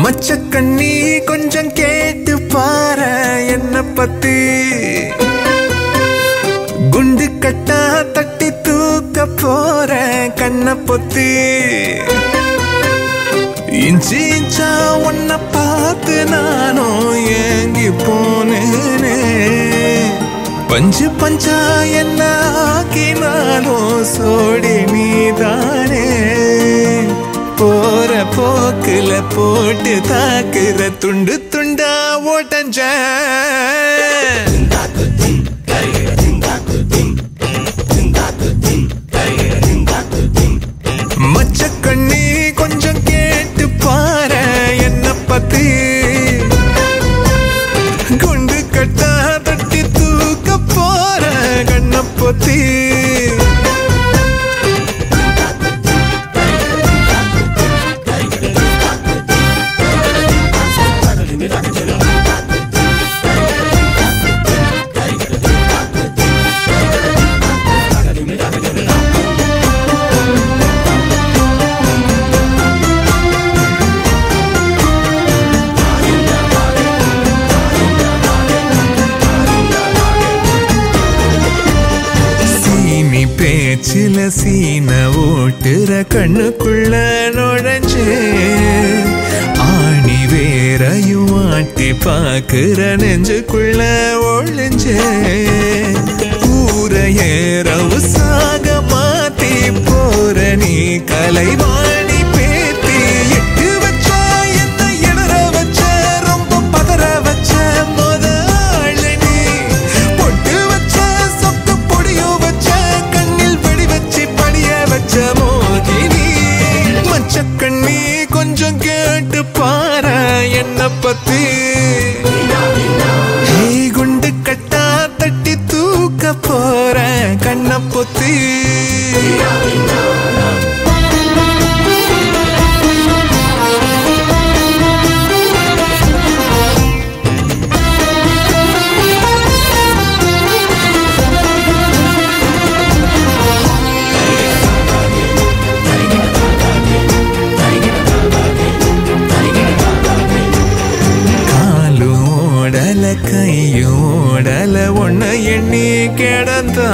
மச்ச கண்ணி கொஞ்சம் கேட்டு பாரு என்ன பத்தி குண்டு கட்டா தட்டி தூக்க போற கண்ண பொத்தி இஞ்சி இஞ்சா உன்னை பார்த்து நானும் ஏங்கி போனேனே பஞ்சு பஞ்சா என்ன ஆக்கினாலும் சோடி நீதானே போற போக்குல போட்டு தாக்குற துண்டு துண்டா ஓட்டஞ்ச மச்ச கண்ணி கொஞ்சம் கேட்டு பாரு என்ன பத்தி குண்டு கட்டா தட்டி தூக்க போற கண்ண பொத்தி சீனி பேச்சில சீன ஓட்டுற கண்ணுக்குள்ள நுழைஞ்சே ஆணி வேறையும் ஆட்டி பாக்குற நெஞ்சுக்குள்ள ஒளிஞ்சே ஊரையேறவு சாக மாத்தி போற நீ கலைவாணி பேத்தி எட்டு வச்ச என்ன இடற வச்ச ரொம்ப பதற வச்ச முதல் நீ பொட்டு வச்ச சொக்கு பொடியும் வச்ச கண்ணில் வெடி வச்சு படிய வச்ச மோகினி மச்ச கண்ணி கொஞ்சம் கேட்டு பாரு என்ன பத்தி ஹே, குண்டு கட்டா தட்டி தூக்க போற கண்ண பொத்தி காலும் ஓடல கையும் ஓடல ஒன்ன எண்ணி கிடந்தா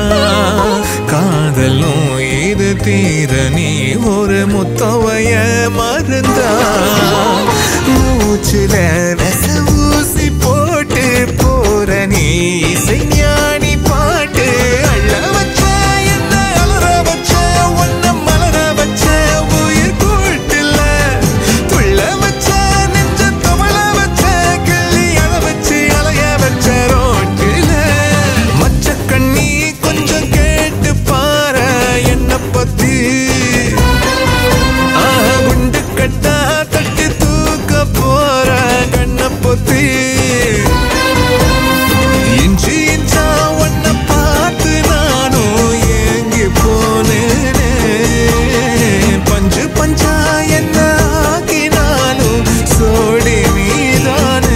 காதலும் இது தீர நீ ஒரு முத்தவைய மருந்தா மூச்சுல நெச ஊசி போட்டு போற நீ இசை ஞானி பாட்டு அள்ள வச்ச என்ன அலற வச்ச ஒன்ன மலர வச்ச உயிர் கூட்டுல துள்ள வச்ச நெஞ்ச தவள வச்ச கிள்ளி அழ வச்சு அலைய வச்ச ரோட்டில மச்ச கண்ணி கொஞ்சம் கேட்டு பாரு என்ன பத்தி ஆஹா, குண்டு கட்டா தட்டி தூக்க போற கண்ண பொத்தி இஞ்சி இஞ்சா உன்னை பார்த்து நானும் ஏங்கி போனேனே பஞ்சு பஞ்சா என்ன ஆக்கினாலும் சோடி நீதானே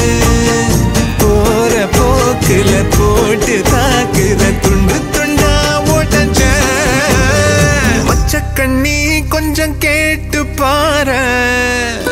போற போக்குல போட்டு தாக்குற துண்டு துண்டா ஓட்டஞ்ச மச்ச கண்ணி கொஞ்சம் கேட்டு பாரு